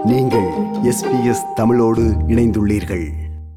நீங்கள் எஸ்பிஎஸ் தமிழோடு இணைந்துள்ளீர்கள்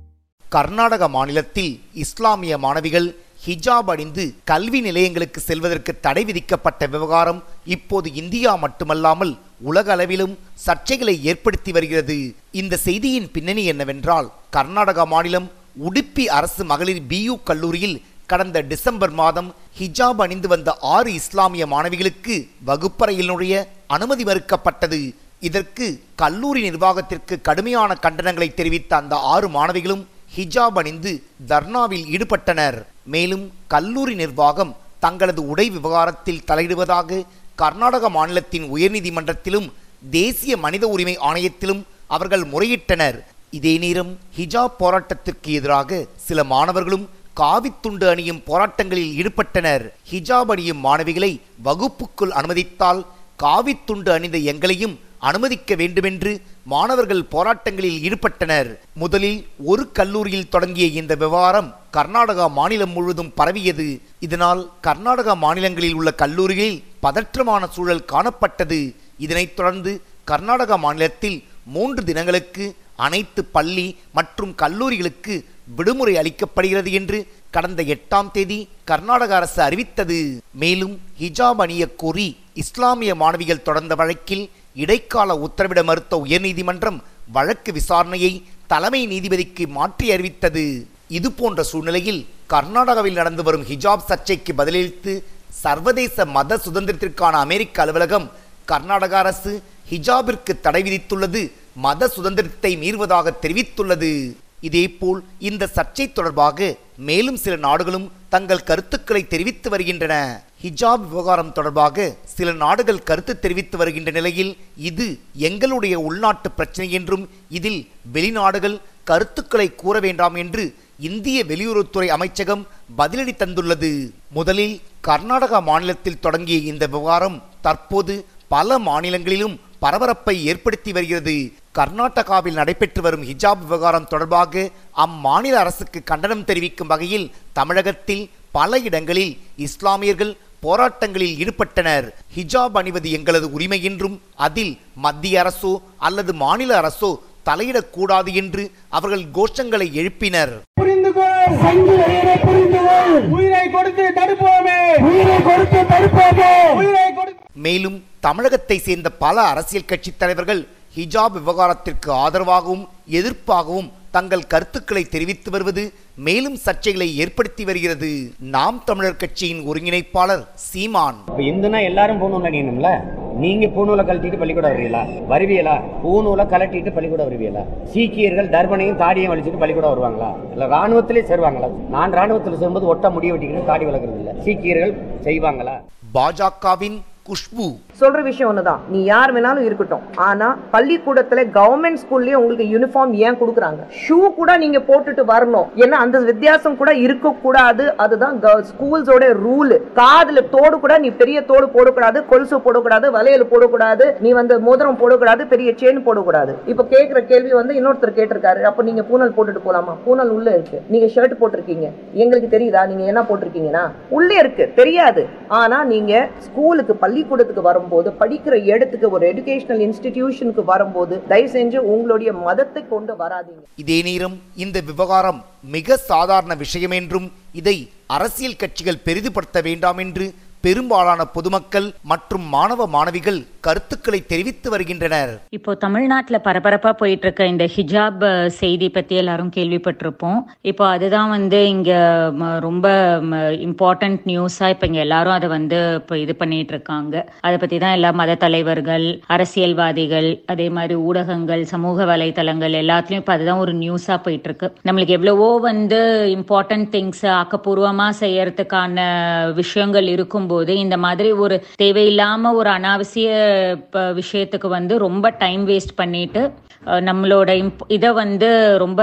கர்நாடக மாநிலத்தில் இஸ்லாமிய மாணவிகள் ஹிஜாப் அணிந்து கல்வி நிலையங்களுக்கு செல்வதற்கு தடை விதிக்கப்பட்ட விவகாரம் இப்போது இந்தியா மட்டுமல்லாமல் உலக அளவிலும் சர்ச்சைகளை ஏற்படுத்தி வருகிறது இந்த செய்தியின் பின்னணி என்னவென்றால் கர்நாடகா மாநிலம் உடுப்பி அரசு மகளிர் பியு கல்லூரியில் கடந்த டிசம்பர் மாதம் ஹிஜாப் அணிந்து வந்த ஆறு இஸ்லாமிய மாணவிகளுக்கு வகுப்பறையில் நுழைய அனுமதி மறுக்கப்பட்டது இதற்கு கல்லூரி நிர்வாகத்திற்கு கடுமையான கண்டனங்களை தெரிவித்த அந்த ஆறு மாணவிகளும் ஹிஜாப் அணிந்து தர்ணாவில் ஈடுபட்டனர் மேலும் கல்லூரி நிர்வாகம் தங்களது உடை விவகாரத்தில் தலையிடுவதாக கர்நாடக மாநிலத்தின் உயர்நீதிமன்றத்திலும் தேசிய மனித உரிமை ஆணையத்திலும் அவர்கள் முறையிட்டனர் இதே நேரம் ஹிஜாப் போராட்டத்திற்கு எதிராக சில மாணவர்களும் காவித்துண்டு அணியும் போராட்டங்களில் ஈடுபட்டனர் ஹிஜாப் அணியும் மாணவிகளை வகுப்புக்குள் அனுமதித்தால் காவித்துண்டு அணிந்த எங்களையும் அனுமதிக்க வேண்டுமென்று மாணவர்கள் போராட்டங்களில் ஈடுபட்டனர் முதலில் ஒரு கல்லூரியில் தொடங்கிய இந்த விவகாரம் கர்நாடகா மாநிலம் முழுவதும் பரவியது இதனால் கர்நாடகா மாநிலங்களில் உள்ள கல்லூரிகளில் பதற்றமான சூழல் காணப்பட்டது இதனைத் தொடர்ந்து கர்நாடகா மாநிலத்தில் மூன்று தினங்களுக்கு அனைத்து பள்ளி மற்றும் கல்லூரிகளுக்கு விடுமுறை அளிக்கப்படுகிறது என்று கடந்த எட்டாம் தேதி கர்நாடக அரசு அறிவித்தது மேலும் ஹிஜாப் அணியக் கோரி இஸ்லாமிய மாணவிகள் தொடர்ந்த வழக்கில் இடைக்கால உத்தரவிட மறுத்த உயர்நீதிமன்றம் வழக்கு விசாரணையை தலைமை நீதிபதிக்கு மாற்றி அறிவித்தது இது போன்ற சூழ்நிலையில் கர்நாடகாவில் நடந்து வரும் ஹிஜாப் சர்ச்சைக்கு பதிலளித்து சர்வதேச மத சுதந்திரத்திற்கான அமெரிக்க அலுவலகம் கர்நாடக அரசு ஹிஜாபிற்கு தடை விதித்துள்ளது மத சுதந்திரத்தை மீறுவதாக தெரிவித்துள்ளது இதேபோல் இந்த சர்ச்சை தொடர்பாக மேலும் சில நாடுகளும் தங்கள் கருத்துக்களை தெரிவித்து வருகின்றன ஹிஜாப் விவகாரம் தொடர்பாக சில நாடுகள் கருத்து தெரிவித்து வருகின்ற நிலையில் இது எங்களுடைய உள்நாட்டு பிரச்சனை என்றும் இதில் வெளிநாடுகள் கருத்துக்களை கூற வேண்டாம் என்று இந்திய வெளியுறவுத்துறை அமைச்சகம் பதிலடி தந்துள்ளது முதலில் கர்நாடகா மாநிலத்தில் தொடங்கிய இந்த விவகாரம் தற்போது பல மாநிலங்களிலும் பரபரப்பை ஏற்படுத்தி வருகிறது கர்நாடகாவில் நடைபெற்று வரும் ஹிஜாப் விவகாரம் தொடர்பாக அம்மாநில அரசுக்கு கண்டனம் தெரிவிக்கும் வகையில் தமிழகத்தில் பல இடங்களில் இஸ்லாமியர்கள் போராட்டங்களில் ஈடுபட்டனர் ஹிஜாப் அணிவது எங்களது உரிமை என்றும் அதில் மத்திய அரசோ அல்லது மாநில அரசோ தலையிடக்கூடாது என்று அவர்கள் கோஷங்களை எழுப்பினர் புரிந்து கொள் சங்கிலியரை புரிந்து கொள் உயிரை கொடுத்து தடுப்போமே உயிரை கொடுத்து தடுப்போமே உயிரை கொடுத்து மேலும் தமிழகத்தை சேர்ந்த பல அரசியல் கட்சி தலைவர்கள் ஹிஜாப் விவகாரத்திற்கு ஆதரவாகவும் எதிர்ப்பாகவும் தங்கள் கருத்துக்களை தெரிவித்து வருவது மேலும் சர்ச்சைகளை ஏற்படுத்தி வருகிறது நாம் தமிழர் கட்சியின் ஒருங்கிணைப்பாளர் சீமான் இப்ப இந்துனா எல்லாரும் பூணூலை நீணும்ல நீங்க பூணூலை கழட்டிட்டு பள்ளிக்கூடம் வருவீங்களா வருவீங்களா பூணூலை கழட்டிட்டு பள்ளிக்கூடம் வருவீங்களா சீக்கியர்கள் தர்பனையும் தாடியும் வலிச்சுட்டு பள்ளிக்கூடம் வருவாங்களா இல்ல ராணுவத்திலே சேருவாங்களா நான் ராணுவத்தில் சேரும்போது ஒட்ட முடி வெட்டிக்கிட்டு தாடி வளர்க்கறது இல்ல சீக்கியர்கள் செய்வாங்களா பாஜகவின் குஷ்பு சொல்ற விஷயம் ஒண்ணுதான் நீ யார் வேணாலும் இருக்கட்டும் ஆனா பள்ளிக்கூடத்துல கவர்மெண்ட் ஸ்கூல்லயே உங்களுக்கு யூனிஃபார்ம் ஏன் கொடுக்குறாங்க ஷூ கூட நீங்க போட்டுட்டு வரணும் ஏன்னா அந்த வித்தியாசம் கூட இருக்க கூடாது அதுதான் ஸ்கூல்ஸோட ரூல் காதுல தோடு கூட நீ பெரிய தோடு போடக்கூடாது கொலுசு போடக்கூடாது வளையல் போடக்கூடாது நீ வந்து மோதிரம் போடக்கூடாது பெரிய செயின் போடக்கூடாது இப்ப கேக்குற கேள்வி வந்து இன்னொருத்தர் கேட்டிருக்காரு அப்ப நீங்க பூனல் போட்டுட்டு போலாமா பூனல் உள்ள இருக்கு நீங்க ஷர்ட் போட்டிருக்கீங்க எங்களுக்கு தெரியுதா நீங்க என்ன போட்டிருக்கீங்கன்னா உள்ளே இருக்கு தெரியாது ஆனா நீங்க ஸ்கூலுக்கு பள்ளிக்கூடத்துக்கு வரும்போது படிக்கிற இடத்துக்கு ஒரு எஜுகேஷனல் இன்ஸ்டிடியூஷனுக்கு வரும்போது தயவு செஞ்சு உங்களுடைய மதத்தை கொண்டு வராதீங்க இதே நேரம் இந்த விவகாரம் மிக சாதாரண விஷயம் என்றும் இதை அரசியல் கட்சிகள் பெரிதுபடுத்த வேண்டாம் என்று பெரும்பாலான பொதுமக்கள் மற்றும் மாணவ மாணவிகள் கருத்துக்களை தெரிவித்து வருகின்றனர் இப்போ தமிழ்நாட்டில் பரபரப்பா போயிட்டு இருக்க இந்த ஹிஜாப் அஹ், செய்தி பத்தி எல்லாரும் கேள்விப்பட்டிருப்போம் இப்போ அதுதான் வந்து இங்க ம, ரொம்ப இம்பார்ட்டன்ட் நியூஸா இப்போ இங்க எல்லாரும் அதை வந்து இப்போ இது பண்ணிட்டு இருக்காங்க அதை பத்தி தான் எல்லா மத தலைவர்கள் அரசியல்வாதிகள் அதே மாதிரி ஊடகங்கள் சமூக வலைத்தளங்கள் எல்லாத்துலயும் இப்போ அதுதான் ஒரு நியூஸா போயிட்டு இருக்கு நம்மளுக்கு எவ்வளவோ வந்து இம்பார்ட்டன்ட் திங்ஸ் ஆக்கப்பூர்வமா செய்யறதுக்கான விஷயங்கள் இருக்கும்போது இந்த மாதிரி ஒரு தேவையில்லாம ஒரு அனாவசிய ப- விஷயத்துக்கு வந்து ரொம்ப டைம் வேஸ்ட் பண்ணிட்டு அஹ், நம்மளோட இதை வந்து ரொம்ப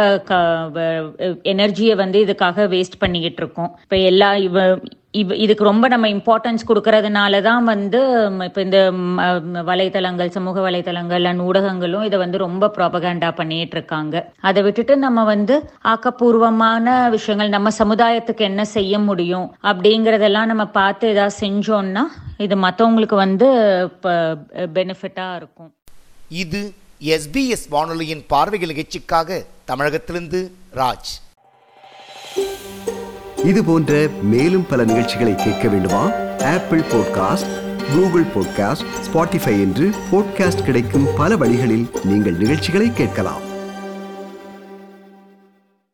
எனர்ஜியை வந்து இதுக்காக வேஸ்ட் பண்ணிக்கிட்டு இருக்கோம் இப்போ எல்லா இவ இவ் இதுக்கு ரொம்ப நம்ம இம்பார்ட்டன்ஸ் கொடுக்கறதுனால தான் வந்து இப்போ இந்த ம், அஹ், வலைத்தளங்கள் சமூக வலைத்தளங்கள் அண்ட் ஊடகங்களும் இதை வந்து ரொம்ப ப்ராபகண்டா பண்ணிட்டு இருக்காங்க அதை விட்டுட்டு நம்ம வந்து ஆக்கப்பூர்வமான விஷயங்கள் நம்ம சமுதாயத்துக்கு என்ன செய்ய முடியும் அப்படிங்கறதெல்லாம் நம்ம பார்த்து ஏதாவது செஞ்சோம்னா இது மற்றவங்களுக்கு வந்து பெனிஃபிட்டா இருக்கும் இது எஸ்பிஎஸ் வானொலியின் பார்வைகள் நிகழ்ச்சிக்காக தமிழகத்திலிருந்து ராஜ் இது போன்ற மேலும் பல நிகழ்ச்சிகளை கேட்க வேண்டுமா Apple podcast Google podcast Spotify என்று பாட்காஸ்ட் கிடைக்கும் பல வழிகளில் நீங்கள் நிகழ்ச்சிகளை கேட்கலாம்